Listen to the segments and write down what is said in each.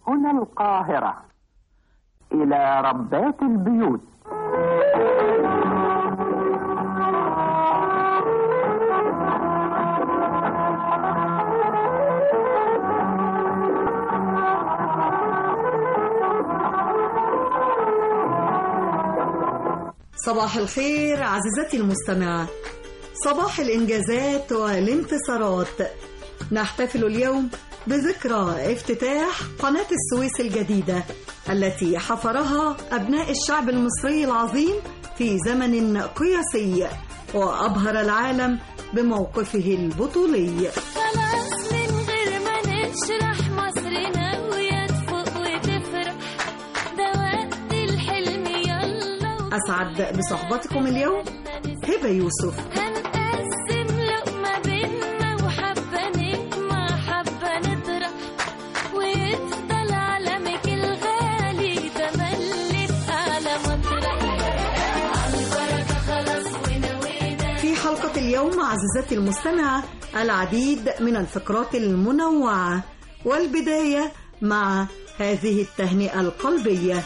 هنا القاهرة إلى ربات البيوت صباح الخير عزيزتي المستمعة صباح الإنجازات والانتصارات نحتفل اليوم بذكرى افتتاح قناة السويس الجديدة التي حفرها أبناء الشعب المصري العظيم في زمن قياسي وأبهر العالم بموقفه البطولي خلاص من غير ما نشرح مصرنا ويا تفوق وتفرح ده وقت الحلم يلا أسعد بصحبتكم اليوم هبة يوسف هنقسم لقمة بينا وحبة نجمع حبة نطرح ويفضل علمك الغالي تملي في أعلى مطرح عالبركة خلاص ونوينا في حلقة اليوم عزيزتي المستمعة العديد من الفقرات المنوعة والبداية مع هذه التهنئة القلبية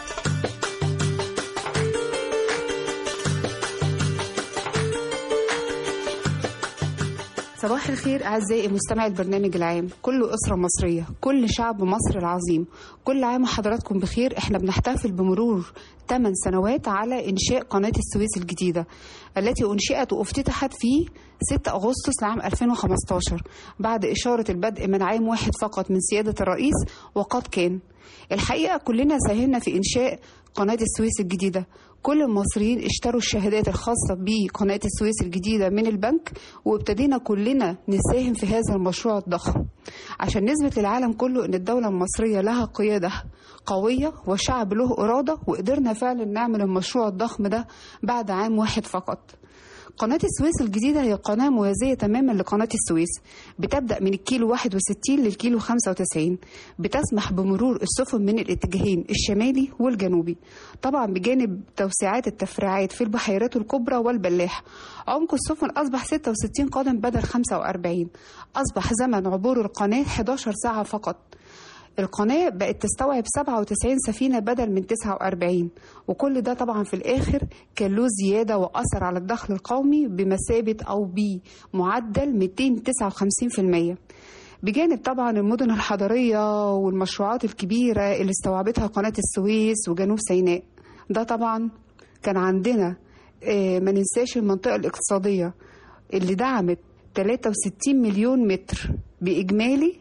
صباح الخير أعزائي مستمعي البرنامج العام كل أسرة مصرية كل شعب مصر العظيم كل عام وحضراتكم بخير احنا بنحتفل بمرور 8 سنوات على إنشاء قناة السويس الجديدة التي أنشئت وافتتحت في 6 أغسطس لعام 2015 بعد إشارة البدء من عام واحد فقط من سيادة الرئيس وقد كان الحقيقة كلنا ساهمنا في إنشاء قناة السويس الجديدة كل المصريين اشتروا الشهادات الخاصة بقناة السويس الجديدة من البنك وابتدينا كلنا نساهم في هذا المشروع الضخم عشان نثبت للعالم كله ان الدولة المصرية لها قيادة قوية وشعب له إرادة وقدرنا فعلا نعمل المشروع الضخم ده بعد عام واحد فقط قناة السويس الجديدة هي قناة موازية تماما لقناة السويس بتبدأ من الكيلو 61 للكيلو 95 بتسمح بمرور السفن من الاتجاهين الشمالي والجنوبي طبعا بجانب توسيعات التفريعات في البحيرات الكبرى والبلاح عمق السفن أصبح 66 قدم بدل 45 أصبح زمن عبور القناة 11 ساعة فقط القناة بقت تستوعب 97 سفينة بدل من 49 وكل ده طبعا في الآخر كان له زيادة وأثر على الدخل القومي بمثابة أو بمعدل 259% بجانب طبعا المدن الحضرية والمشروعات الكبيرة اللي استوعبتها قناة السويس وجنوب سيناء ده طبعا كان عندنا آه، ما ننساش المنطقة الاقتصادية اللي دعمت 63 مليون متر بإجمالي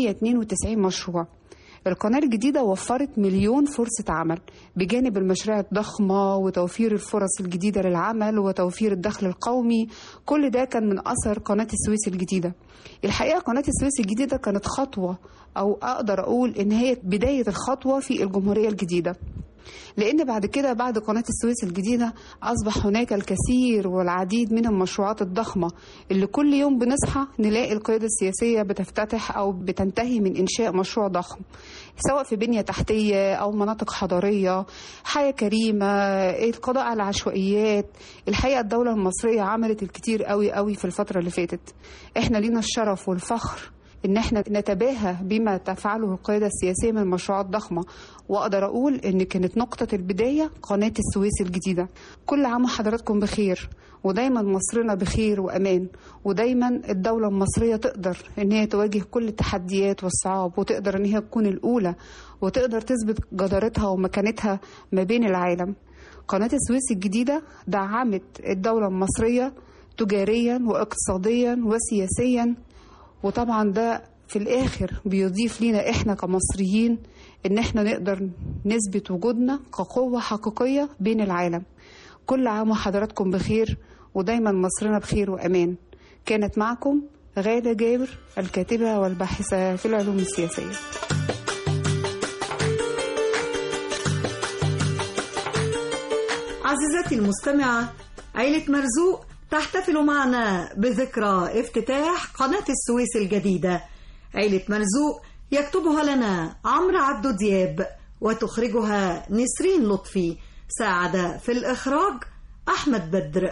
192 مشروع القناة الجديدة وفرت مليون فرصة عمل بجانب المشاريع الضخمة وتوفير الفرص الجديدة للعمل وتوفير الدخل القومي كل ده كان من أثر قناة السويس الجديدة الحقيقة قناة السويس الجديدة كانت خطوة أو أقدر أقول إن هي بداية الخطوة في الجمهورية الجديدة لأن بعد كده بعد قناة السويس الجديدة أصبح هناك الكثير والعديد من المشروعات الضخمة اللي كل يوم بنصحى نلاقي القيادة السياسية بتفتتح أو بتنتهي من إنشاء مشروع ضخم سواء في بنية تحتية أو مناطق حضرية حياة كريمة القضاء على العشوائيات الحقيقة الدولة المصرية عملت الكتير قوي قوي في الفترة اللي فاتت احنا لينا الشرف والفخر ان احنا نتباهى بما تفعله القيادة السياسية من مشروعات ضخمة واقدر اقول ان كانت نقطة البداية قناة السويس الجديدة كل عام وحضراتكم بخير ودايما مصرنا بخير وامان ودايما الدولة المصرية تقدر ان هي تواجه كل التحديات والصعاب وتقدر ان هي تكون الاولى وتقدر تثبت جدارتها ومكانتها ما بين العالم قناة السويس الجديدة دعمت الدولة المصرية تجاريا واقتصاديا وسياسيا وطبعا ده في الاخر بيضيف لينا احنا كمصريين ان احنا نقدر نثبت وجودنا كقوة حقيقية بين العالم كل عام وحضراتكم بخير ودايما مصرنا بخير وامان كانت معكم غادة جابر الكاتبة والباحثة في العلوم السياسية عزيزتي المستمعة عيلة مرزوق تحتفل معنا بذكرى افتتاح قناة السويس الجديدة عيلة مرزوق يكتبها لنا عمرو عبدو دياب وتخرجها نسرين لطفي ساعد في الإخراج أحمد بدر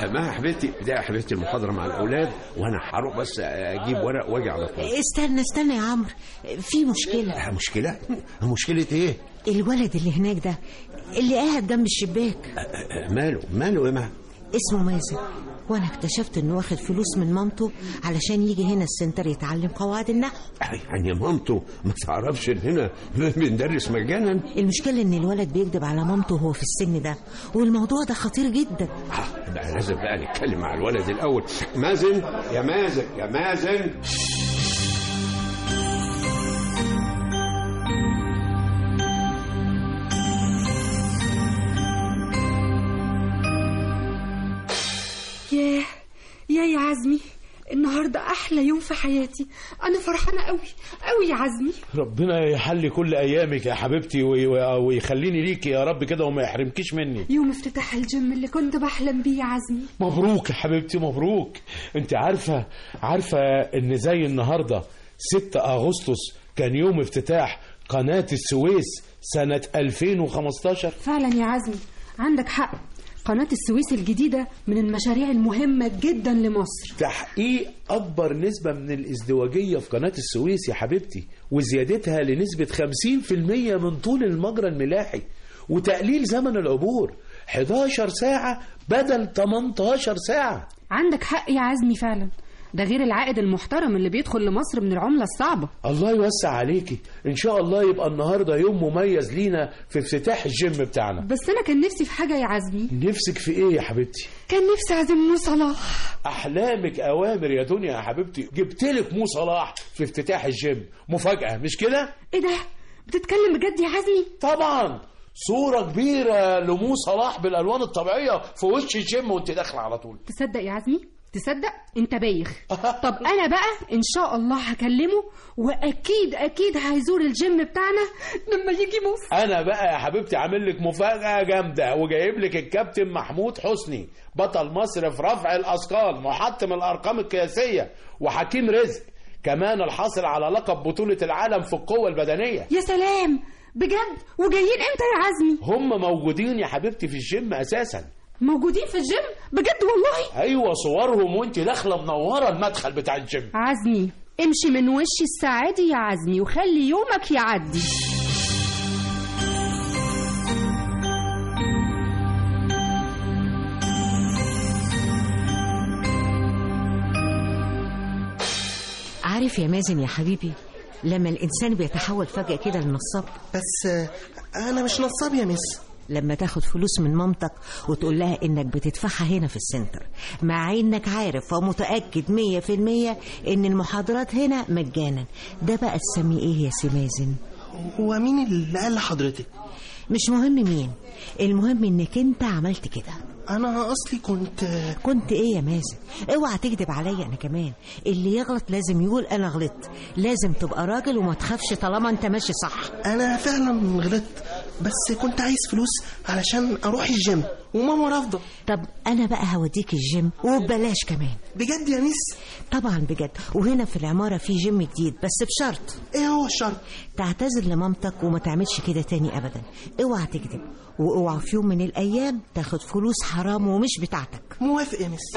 ما يا حبيبتي ده يا حبيبتي المحاضره مع الاولاد وانا هروح بس اجيب ورق واجي على طول استنى استنى يا عمرو في مشكلة آه، مشكله مشكله ايه الولد اللي هناك ده اللي قاعد جنب الشباك آه، آه، ماله ماله يا ما اسمه مازن وانا اكتشفت انه واخد فلوس من مامته علشان يجي هنا السنتر يتعلم قواعد النحو يعني مامته ما تعرفش ان هنا بندرس مجانا المشكلة ان الولد بيكذب على مامته وهو في السن ده والموضوع ده خطير جدا آه، بقى لازم بقى نتكلم مع الولد الاول مازن يا مازن يا مازن ياه يا يا عزمي النهارده احلى يوم في حياتي انا فرحانه قوي قوي يا عزمي ربنا يحلي كل ايامك يا حبيبتي وي- وي- ويخليني ليكي يا رب كده وما يحرمكيش مني يوم افتتاح الجيم اللي كنت بحلم بيه يا عزمي مبروك يا حبيبتي مبروك انت عارفه عارفه ان زي النهارده 6 اغسطس كان يوم افتتاح قناه السويس سنه 2015 فعلا يا عزمي عندك حق قناة السويس الجديدة من المشاريع المهمة جدا لمصر تحقيق أكبر نسبة من الازدواجية في قناة السويس يا حبيبتي وزيادتها لنسبة 50% من طول المجرى الملاحي وتقليل زمن العبور 11 ساعة بدل 18 ساعة عندك حق يا عزمي فعلا ده غير العائد المحترم اللي بيدخل لمصر من العملة الصعبة الله يوسع عليكي إن شاء الله يبقى النهاردة يوم مميز لينا في افتتاح الجيم بتاعنا بس أنا كان نفسي في حاجة يا عزمي نفسك في إيه يا حبيبتي؟ كان نفسي أعزم مو صلاح أحلامك أوامر يا دنيا يا حبيبتي جبتلك مو صلاح في افتتاح الجيم مفاجأة مش كده؟ إيه ده بتتكلم بجد يا عزمي طبعا صورة كبيرة لمو صلاح بالألوان الطبيعية في وش الجيم وانت داخلة على طول تصدق يا عزمي تصدق انت بايخ طب انا بقى ان شاء الله هكلمه واكيد اكيد هيزور الجيم بتاعنا لما يجي مصر أنا بقى يا حبيبتي عامل لك مفاجأة جامدة وجايب لك الكابتن محمود حسني بطل مصر في رفع الأثقال محطم الأرقام القياسية وحكيم رزق كمان الحاصل على لقب بطولة العالم في القوة البدنية يا سلام بجد وجايين امتى يا عزمي هم موجودين يا حبيبتي في الجيم أساسا موجودين في الجيم بجد والله أيوة صورهم وانت داخلة منورة المدخل بتاع الجيم عزمي امشي من وش السعادة يا عزمي وخلي يومك يعدي عارف يا مازن يا حبيبي لما الإنسان بيتحول فجأة كده لنصاب بس آه، انا مش نصاب يا مس لما تاخد فلوس من مامتك وتقول لها انك بتدفعها هنا في السنتر مع انك عارف ومتأكد مية في المية ان المحاضرات هنا مجانا ده بقى تسميه ايه يا سي مازن هو مين اللي قال لحضرتك مش مهم مين المهم انك انت عملت كده انا اصلي كنت آه، كنت ايه يا مازن اوعى تكذب عليا انا كمان اللي يغلط لازم يقول انا غلطت لازم تبقى راجل وما تخافش طالما انت ماشي صح انا فعلا غلطت بس كنت عايز فلوس علشان اروح الجيم وماما رافضه طب انا بقى هوديك الجيم وببلاش كمان بجد يا مس طبعا بجد وهنا في العمارة في جيم جديد بس بشرط ايه هو الشرط تعتذر لمامتك وما تعملش كده تاني ابدا اوعى تكذب واوعى في يوم من الايام تاخد فلوس حرام ومش بتاعتك موافق يا مس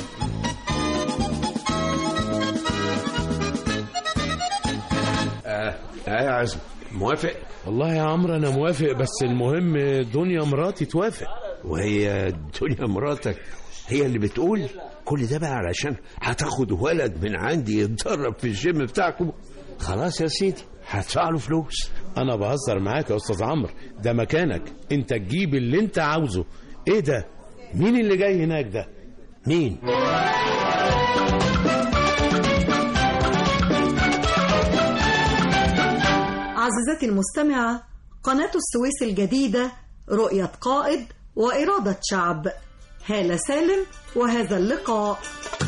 اه آه يا عزم موافق والله يا عمرو أنا موافق بس المهم دنيا مراتي توافق وهي دنيا مراتك هي اللي بتقول كل ده بقى علشان هتاخد ولد من عندي يتدرب في الجيم بتاعكم خلاص يا سيدي هدفع له فلوس انا بهزر معاك يا استاذ عمرو ده مكانك انت تجيب اللي انت عاوزه ايه ده مين اللي جاي هناك ده مين عزيزتي المستمعة قناة السويس الجديدة رؤية قائد وإرادة شعب هالة سالم وهذا اللقاء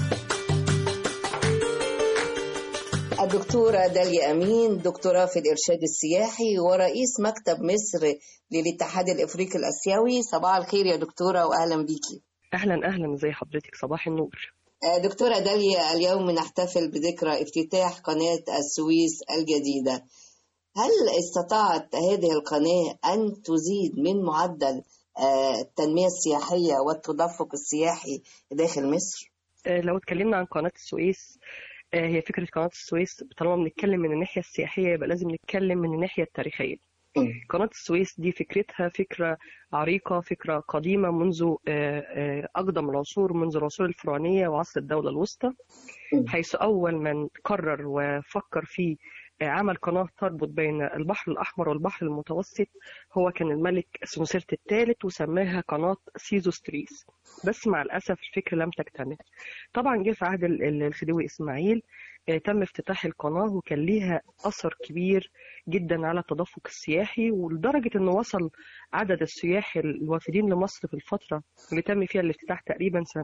الدكتورة داليا أمين دكتوراه في الإرشاد السياحي ورئيس مكتب مصر للاتحاد الإفريقي الآسيوي صباح الخير يا دكتورة وأهلا بيكي اهلا اهلا ازي حضرتك صباح النور آه، دكتورة داليا اليوم نحتفل بذكرى افتتاح قناة السويس الجديدة هل استطاعت هذه القناة أن تزيد من معدل آه، التنمية السياحية والتدفق السياحي داخل مصر؟ آه، لو اتكلمنا عن قناة السويس آه، هي فكرة قناة السويس طالما بنتكلم من الناحية السياحية يبقى لازم نتكلم من الناحية التاريخية قناة السويس دي فكرتها فكرة عريقة فكرة قديمة منذ آه، آه، أقدم العصور منذ العصور الفرعونية وعصر الدولة الوسطى حيث أول من قرر وفكر في آه، عمل قناة تربط بين البحر الأحمر والبحر المتوسط هو كان الملك سنوسرت الثالث وسماها قناة سيزوستريس بس مع الأسف الفكرة لم تكتمل طبعا جه في عهد ال- ال- الخديوي إسماعيل آه، تم افتتاح القناة وكان ليها أثر كبير جدا على التدفق السياحي ولدرجة أنه وصل عدد السياح الوافدين لمصر في الفترة اللي تم فيها الافتتاح تقريبا سنة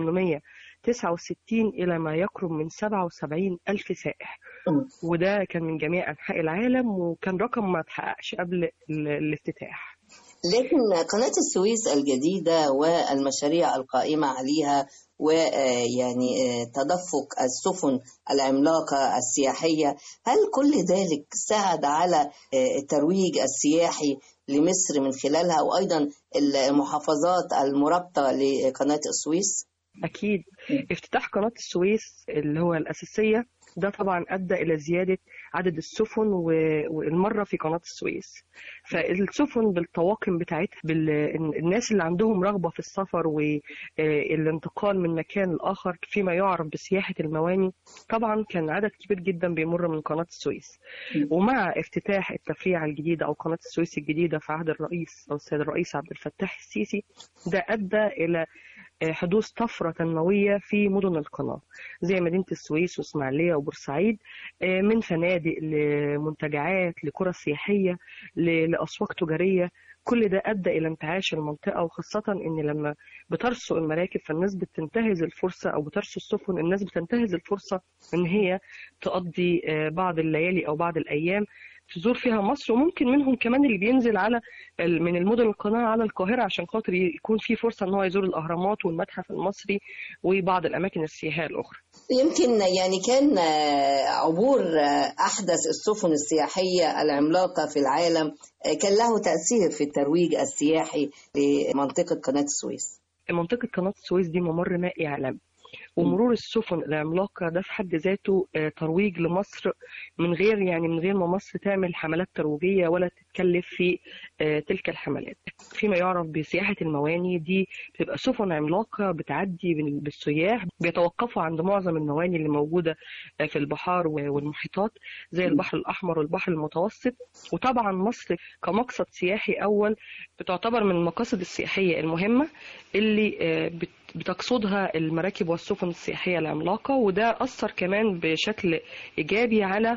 1869 إلى ما يقرب من 77 ألف سائح وده كان من جميع أنحاء العالم وكان رقم ما اتحققش قبل ال- الافتتاح لكن قناة السويس الجديدة والمشاريع القائمة عليها ويعني تدفق السفن العملاقة السياحية هل كل ذلك ساعد على آه، الترويج السياحي لمصر من خلالها وأيضا المحافظات المرابطة لقناة السويس؟ أكيد افتتاح قناة السويس اللي هو الأساسية ده طبعا أدى إلى زيادة عدد السفن و- والمرة في قناة السويس فالسفن بالطواقم بتاعتها بالناس اللي عندهم رغبة في السفر والانتقال من مكان لآخر فيما يعرف بسياحة المواني طبعا كان عدد كبير جدا بيمر من قناة السويس ومع افتتاح التفريعة الجديدة أو قناة السويس الجديدة في عهد الرئيس أو السيد الرئيس عبد الفتاح السيسي ده أدى إلى حدوث طفرة تنموية في مدن القناة زي مدينة السويس وإسماعيلية وبورسعيد آه، من فنادق لمنتجعات لقرى سياحية ل- لأسواق تجارية كل ده أدى إلى انتعاش المنطقة وخاصة إن لما بترسو المراكب فالناس بتنتهز الفرصة أو بترسو السفن الناس بتنتهز الفرصة إن هي تقضي آه، بعض الليالي أو بعض الأيام تزور فيها مصر وممكن منهم كمان اللي بينزل على ال- من المدن القناة على القاهرة عشان خاطر يكون في فرصة إن هو يزور الأهرامات والمتحف المصري وبعض الأماكن السياحية الأخرى يمكن يعني كان آه، عبور آه، أحدث السفن السياحية العملاقة في العالم آه، كان له تأثير في الترويج السياحي لمنطقة قناة السويس منطقة قناة السويس دي ممر مائي عالمي ومرور السفن العملاقة ده في حد ذاته آه، ترويج لمصر من غير يعني من غير ما مصر تعمل حملات ترويجية ولا تتكلف في آه، تلك الحملات فيما يعرف بسياحة المواني دي بتبقى سفن عملاقة بتعدي بال- بالسياح بيتوقفوا عند معظم المواني اللي موجودة آه، في البحار و- والمحيطات زي البحر الأحمر والبحر المتوسط وطبعا مصر كمقصد سياحي أول بتعتبر من المقاصد السياحية المهمة اللي آه، بت- بتقصدها المراكب والسفن السياحية العملاقة وده أثر كمان بشكل إيجابي على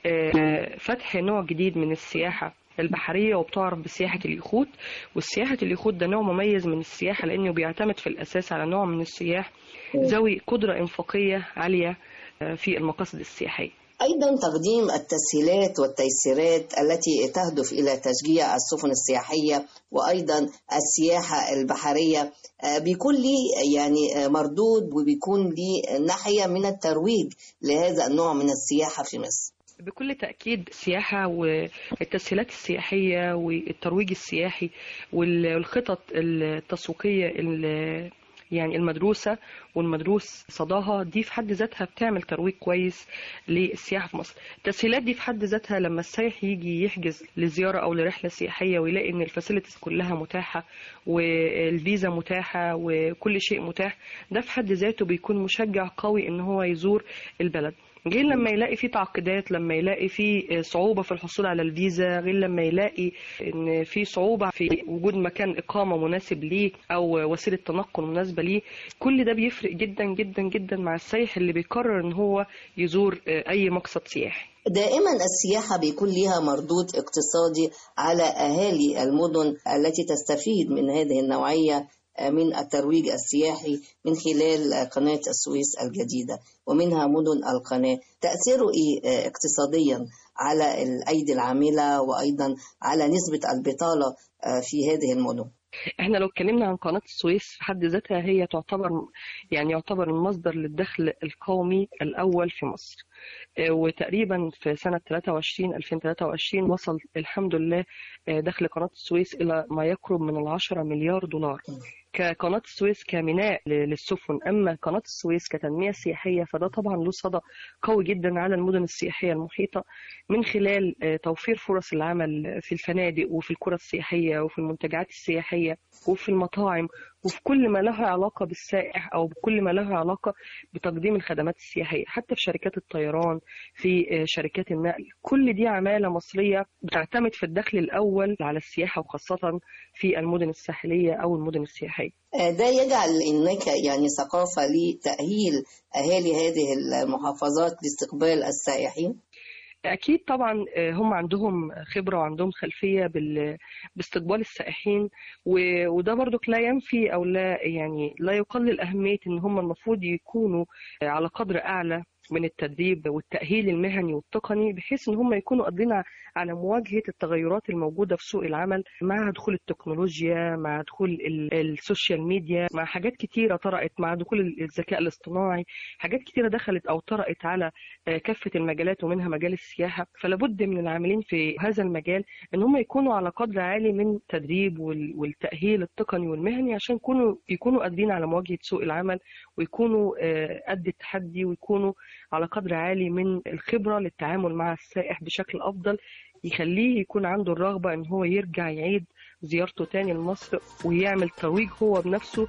آه، فتح نوع جديد من السياحة البحرية وبتعرف بسياحة اليخوت والسياحة اليخوت ده نوع مميز من السياحة لأنه بيعتمد في الأساس على نوع من السياح ذوي قدرة إنفاقية عالية آه، في المقاصد السياحية أيضا تقديم التسهيلات والتيسيرات التي تهدف إلى تشجيع السفن السياحية وأيضا السياحة البحرية آه، بيكون لي يعني آه، مردود وبيكون لي ناحية من الترويج لهذا النوع من السياحة في مصر بكل تأكيد السياحة والتسهيلات السياحية والترويج السياحي وال- والخطط التسويقية ال- يعني المدروسة والمدروس صداها دي في حد ذاتها بتعمل ترويج كويس للسياحة في مصر التسهيلات دي في حد ذاتها لما السائح يجي يحجز لزيارة أو لرحلة سياحية ويلاقي إن الفاسيلتيز كلها متاحة والفيزا متاحة وكل شيء متاح ده في حد ذاته بيكون مشجع قوي إن هو يزور البلد غير لما يلاقي في تعقيدات لما يلاقي في صعوبة في الحصول على الفيزا غير لما يلاقي ان في صعوبة في وجود مكان إقامة مناسب ليه أو وسيلة تنقل مناسبة ليه كل ده بيفرق جدا جدا جدا مع السائح اللي بيقرر ان هو يزور أي مقصد سياحي دائما السياحة بيكون لها مردود اقتصادي على أهالي المدن التي تستفيد من هذه النوعية من الترويج السياحي من خلال قناة السويس الجديدة ومنها مدن القناة تأثيره إيه اقتصاديا على الأيدي العاملة وأيضا على نسبة البطالة في هذه المدن احنا لو اتكلمنا عن قناة السويس في حد ذاتها هي تعتبر يعني يعتبر المصدر للدخل القومي الأول في مصر آه، وتقريبا في سنة 23 2023 وصل الحمد لله آه، دخل قناة السويس إلى ما يقرب من العشرة مليار دولار كقناة السويس كميناء ل- للسفن أما قناة السويس كتنمية سياحية فده طبعا له صدى قوي جدا على المدن السياحية المحيطة من خلال آه، توفير فرص العمل في الفنادق وفي القرى السياحية وفي المنتجعات السياحية وفي المطاعم وفي كل ما له علاقة بالسائح أو بكل ما له علاقة بتقديم الخدمات السياحية حتى في شركات الطيران في آه، شركات النقل كل دي عمالة مصرية بتعتمد في الدخل الأول على السياحة وخاصة في المدن الساحلية أو المدن السياحية آه، ده يجعل هناك يعني ثقافة لتأهيل أهالي هذه المحافظات لاستقبال السائحين أكيد طبعا آه، هم عندهم خبرة وعندهم خلفية بال- باستقبال السائحين و- وده برضك لا ينفي أو لا يعني لا يقلل أهمية إن هم المفروض يكونوا آه، على قدر أعلى من التدريب والتأهيل المهني والتقني بحيث إن هم يكونوا قادرين ع- على مواجهة التغيرات الموجودة في سوق العمل مع دخول التكنولوجيا مع دخول ال- السوشيال ميديا مع حاجات كتيرة طرأت مع دخول الذكاء الاصطناعي حاجات كتيرة دخلت أو طرأت على آه، كافة المجالات ومنها مجال السياحة فلابد من العاملين في هذا المجال ان هم يكونوا على قدر عالي من التدريب وال- والتأهيل التقني والمهني عشان يكونوا يكونوا قادرين على مواجهة سوق العمل ويكونوا آه، قد التحدي ويكونوا على قدر عالي من الخبرة للتعامل مع السائح بشكل أفضل يخليه يكون عنده الرغبة ان هو يرجع يعيد زيارته تاني لمصر ويعمل ترويج هو بنفسه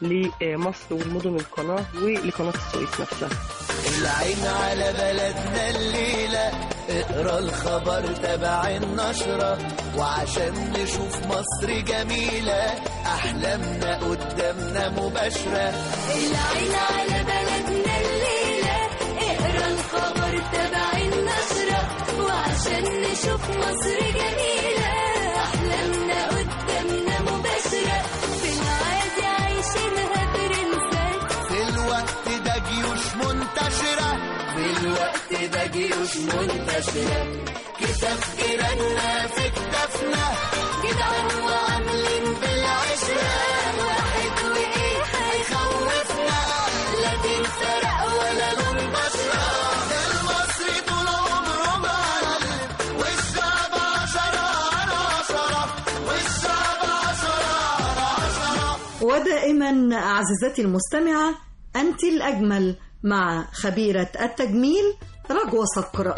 لمصر والمدن القناة ولقناة السويس نفسها العين على بلدنا الليلة اقرا الخبر تبع النشرة وعشان نشوف مصر جميلة أحلامنا قدامنا مباشرة العين على بلدنا الليلة اقرا الخبر تبع النشرة وعشان نشوف مصر جميلة أحلامنا قدامنا مباشرة في العادي عايشينها برنسات في الوقت ده جيوش منتشرة في الوقت ده جيوش منتشرة كتاب جيراننا في كتافنا جدعان وعاملين بالعشرة واحد وإيه هيخوفنا لا تنفرق ولا لون بشرة المصري طول عمره معلم والشعب عشرة على عشرة والشعب عشرة على عشرة ودائما عزيزتي المستمعة أنت الأجمل مع خبيرة التجميل رجوة صقر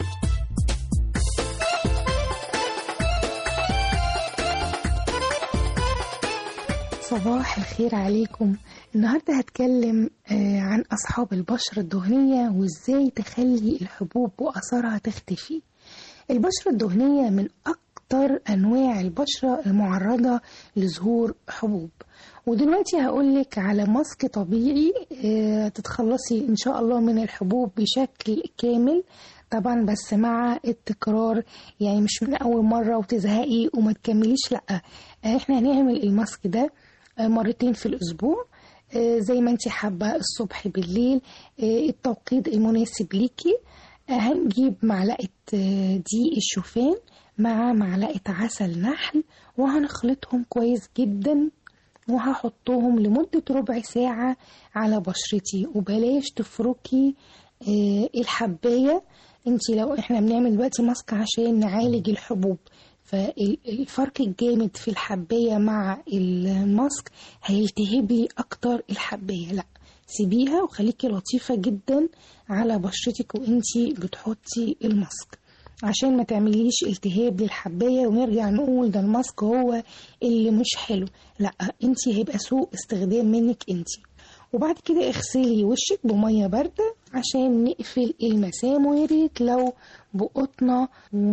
صباح الخير عليكم النهاردة هتكلم آه، عن أصحاب البشرة الدهنية وإزاي تخلي الحبوب وأثرها تختفي البشرة الدهنية من أكتر أنواع البشرة المعرضة لظهور حبوب ودلوقتي هقولك على ماسك طبيعي آه، تتخلصي إن شاء الله من الحبوب بشكل كامل طبعا بس مع التكرار يعني مش من أول مرة وتزهقي وما تكمليش لأ آه، احنا هنعمل الماسك ده آه، مرتين في الأسبوع آه، زي ما انت حابة الصبح بالليل آه، التوقيت المناسب ليكي آه، هنجيب معلقة آه، دقيق الشوفان مع معلقة عسل نحل وهنخلطهم كويس جدا وهحطهم لمدة ربع ساعة على بشرتي وبلاش تفركي آه، الحباية انت لو احنا بنعمل دلوقتي ماسك عشان نعالج الحبوب فالفرق الجامد في الحباية مع الماسك هيلتهب لي اكتر الحباية لا سيبيها وخليكي لطيفة جدا على بشرتك وانتي بتحطي الماسك عشان ما تعمليش التهاب للحباية ونرجع نقول ده الماسك هو اللي مش حلو لا انتي هيبقى سوء استخدام منك انتي وبعد كده اغسلي وشك بمية باردة عشان نقفل المسام ويا ريت لو بقطنة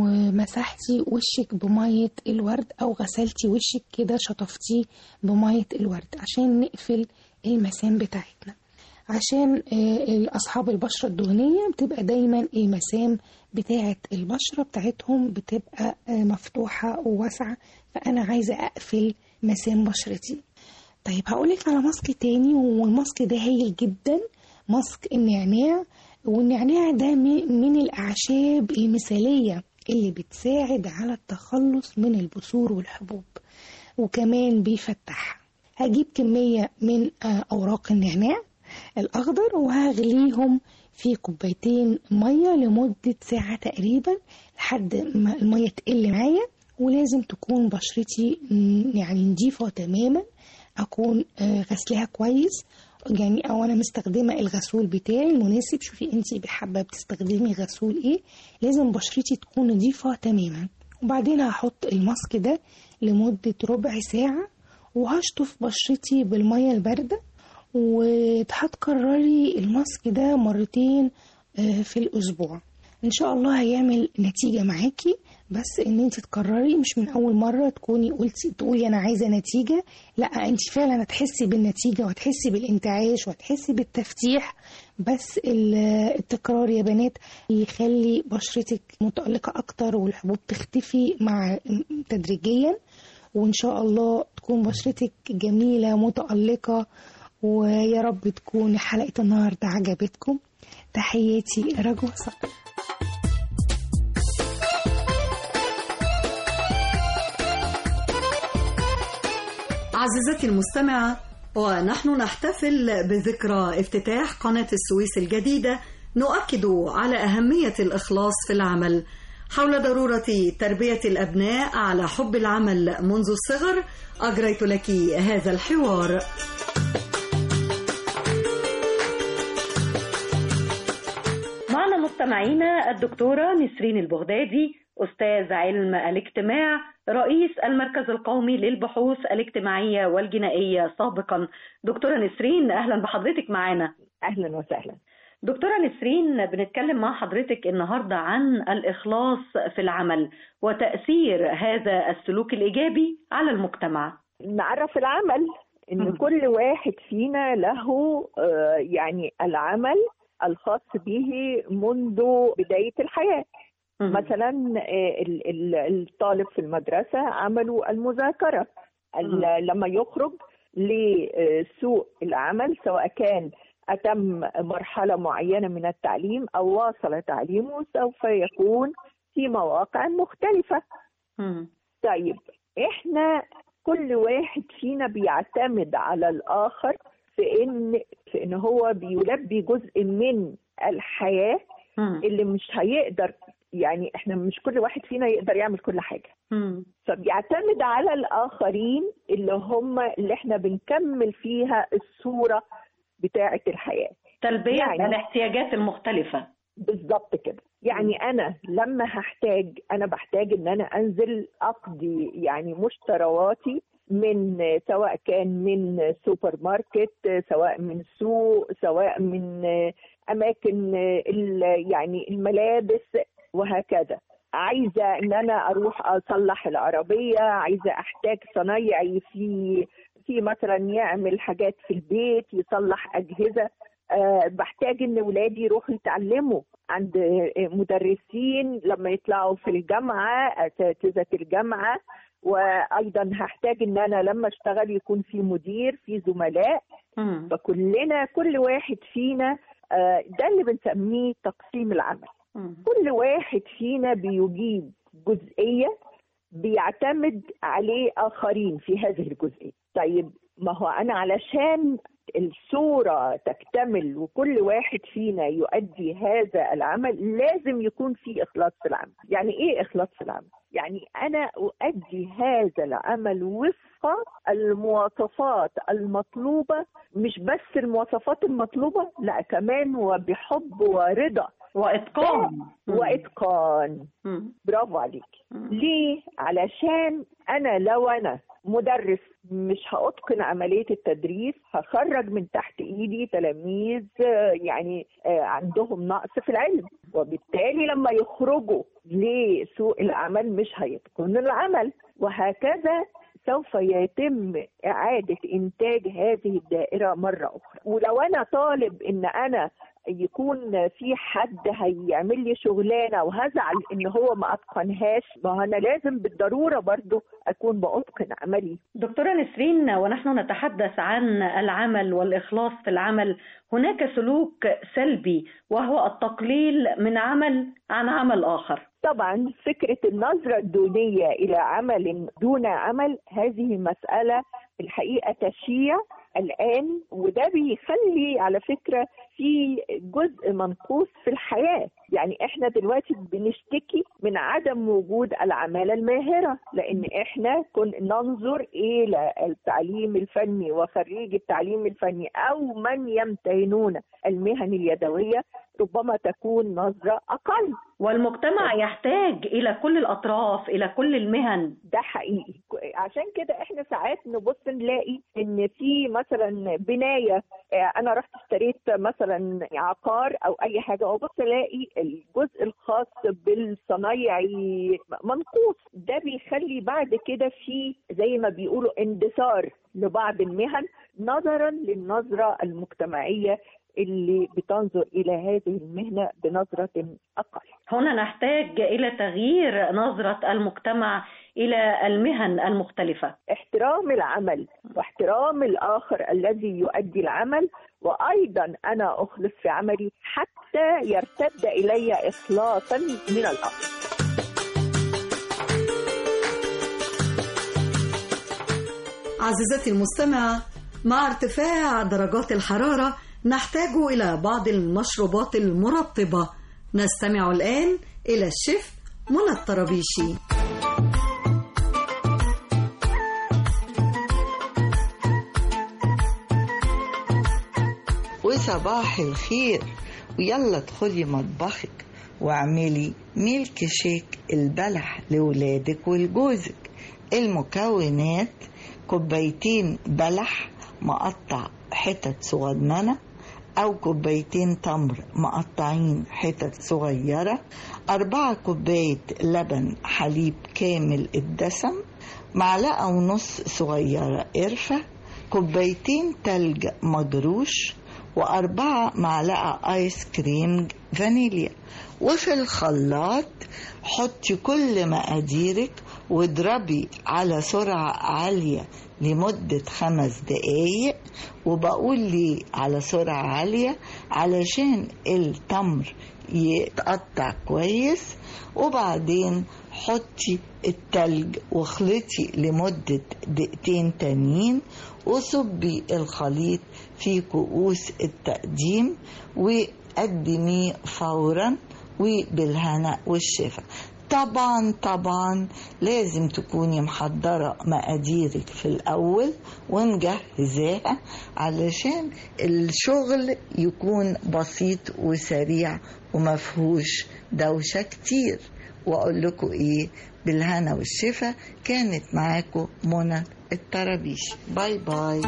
ومسحتي وشك بمية الورد أو غسلتي وشك كده شطفتيه بمية الورد عشان نقفل المسام بتاعتنا عشان آه، أصحاب البشرة الدهنية بتبقى دايما المسام بتاعة البشرة بتاعتهم بتبقى آه، مفتوحة وواسعة فأنا عايزة أقفل مسام بشرتي طيب هقولك على ماسك تاني والماسك ده هايل جدا ماسك النعناع والنعناع ده م- من الأعشاب المثالية اللي بتساعد على التخلص من البثور والحبوب وكمان بيفتح هجيب كمية من آه، أوراق النعناع الأخضر وهغليهم في كوبايتين مية لمدة ساعة تقريبا لحد ما المية تقل معايا ولازم تكون بشرتي م، يعني نضيفة تماما أكون آه، غسلاها كويس يعني أو أنا مستخدمة الغسول بتاعي المناسب شوفي أنتي حابة بتستخدمي غسول إيه لازم بشرتي تكون نضيفة تماما وبعدين هحط الماسك ده لمدة ربع ساعة وهشطف بشرتي بالمية الباردة وهتكرري الماسك ده مرتين آه، في الأسبوع إن شاء الله هيعمل نتيجة معاكي بس إن أنت تكرري مش من أول مرة تكوني قلتي تقولي أنا عايزة نتيجة لا أنت فعلا هتحسي بالنتيجة وهتحسي بالانتعاش وهتحسي بالتفتيح بس ال- التكرار يا بنات يخلي بشرتك متألقة أكتر والحبوب تختفي مع تدريجيا وإن شاء الله تكون بشرتك جميلة متألقة ويا رب تكون حلقة النهاردة عجبتكم تحياتي رجوة صقر عزيزتي المستمعة ونحن نحتفل بذكرى افتتاح قناة السويس الجديدة نؤكد على أهمية الإخلاص في العمل حول ضرورة تربية الأبناء على حب العمل منذ الصغر أجريت لك هذا الحوار معنا مستمعينا الدكتورة نسرين البغدادي أستاذ علم الاجتماع رئيس المركز القومي للبحوث الاجتماعية والجنائية سابقا دكتورة نسرين أهلا بحضرتك معنا أهلا وسهلا دكتورة نسرين بنتكلم مع حضرتك النهاردة عن الإخلاص في العمل وتأثير هذا السلوك الإيجابي على المجتمع نعرف العمل ان كل واحد فينا له آه، يعني العمل الخاص به منذ بداية الحياة مثلا آه، ال- ال- الطالب في المدرسة عمله المذاكرة ال- لما يخرج لسوق العمل سواء كان أتم مرحلة معينة من التعليم أو واصل تعليمه سوف يكون في مواقع مختلفة طيب احنا كل واحد فينا بيعتمد على الآخر في إن في إن هو بيلبي جزء من الحياة اللي مش هيقدر يعني احنا مش كل واحد فينا يقدر يعمل كل حاجة فبيعتمد على الآخرين اللي هم اللي احنا بنكمل فيها الصورة بتاعة الحياة تلبية يعني- الاحتياجات المختلفة بالظبط كده يعني انا لما هحتاج انا بحتاج ان انا انزل اقضي يعني مشترواتي من سواء كان من سوبر ماركت سواء من سوق سواء من اماكن ال- يعني الملابس وهكذا عايزه ان انا اروح اصلح العربيه عايزه احتاج صنايعي في في مثلا يعمل حاجات في البيت يصلح اجهزه أه بحتاج ان ولادي يروحوا يتعلموا عند آه، مدرسين لما يطلعوا في الجامعه اساتذه الجامعه وايضا هحتاج ان انا لما اشتغل يكون في مدير في زملاء فكلنا كل واحد فينا آه، ده اللي بنسميه تقسيم العمل كل واحد فينا بيجيب جزئيه بيعتمد عليه اخرين في هذه الجزئيه طيب ما هو انا علشان الصوره تكتمل وكل واحد فينا يؤدي هذا العمل لازم يكون في اخلاص في العمل يعني ايه اخلاص في العمل يعني انا اؤدي هذا العمل وفق المواصفات المطلوبه مش بس المواصفات المطلوبه لا كمان وبحب ورضا واتقان واتقان برافو عليك ليه علشان انا لو انا مدرس مش هاتقن عمليه التدريس هخرج من تحت ايدي تلاميذ آه، يعني آه، عندهم نقص في العلم وبالتالي لما يخرجوا لسوق العمل مش هيتقنوا العمل وهكذا سوف يتم إعادة إنتاج هذه الدائرة مرة أخرى ولو أنا طالب إن أنا يكون في حد هيعمل لي شغلانة وهزعل إن هو ما أتقنهاش ما أنا لازم بالضرورة برضو أكون بأتقن عملي دكتورة نسرين ونحن نتحدث عن العمل والإخلاص في العمل هناك سلوك سلبي وهو التقليل من عمل عن عمل آخر طبعا فكرة النظرة الدونية إلى عمل دون عمل هذه مسألة الحقيقة تشيع الآن وده بيخلي على فكرة في جزء منقوص في الحياة يعني احنا دلوقتي بنشتكي من عدم وجود العمالة الماهرة لأن احنا كن ننظر إلى التعليم الفني وخريج التعليم الفني أو من يمتهنون المهن اليدوية ربما تكون نظرة أقل والمجتمع يحتاج إلى كل الأطراف إلى كل المهن ده حقيقي عشان كده احنا ساعات نبص نلاقي ان في مثلا بنايه آه، انا رحت اشتريت مثلا عقار او اي حاجه وبص الاقي الجزء الخاص بالصنايعي منقوص ده بيخلي بعد كده في زي ما بيقولوا اندثار لبعض المهن نظرا للنظره المجتمعيه اللي بتنظر الى هذه المهنه بنظره اقل هنا نحتاج إلى تغيير نظرة المجتمع إلى المهن المختلفة احترام العمل واحترام الآخر الذي يؤدي العمل وأيضا أنا أخلص في عملي حتى يرتد إلي إخلاصا من الآخر عزيزتي المستمعة مع ارتفاع درجات الحرارة نحتاج إلى بعض المشروبات المرطبة نستمع الآن إلى الشيف منى الطرابيشي وصباح الخير ويلا ادخلي مطبخك واعملي ميلك شيك البلح لولادك ولجوزك المكونات كوبايتين بلح مقطع حتت صغننة أو كوبايتين تمر مقطعين حتت صغيرة أربعة كوباية لبن حليب كامل الدسم معلقة ونص صغيرة قرفة كوبايتين تلج مجروش وأربعة معلقة آيس كريم فانيليا وفي الخلاط حطي كل مقاديرك واضربي على سرعة عالية لمدة خمس دقايق وبقول لي على سرعة عالية علشان التمر يتقطع كويس وبعدين حطي التلج واخلطي لمدة دقيقتين تانيين وصبي الخليط في كؤوس التقديم وقدميه فورا وبالهنا والشفا طبعا طبعا لازم تكوني محضرة مقاديرك في الأول ومجهزاها علشان الشغل يكون بسيط وسريع ومفهوش دوشة كتير وأقول لكم إيه بالهنا والشفا كانت معاكم منى الطرابيش باي باي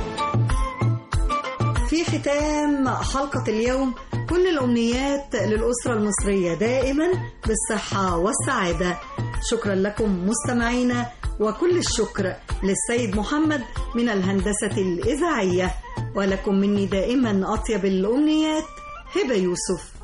في ختام حلقة اليوم كل الأمنيات للأسرة المصرية دائما بالصحة والسعادة شكرا لكم مستمعينا وكل الشكر للسيد محمد من الهندسة الإذاعية ولكم مني دائما أطيب الأمنيات هبة يوسف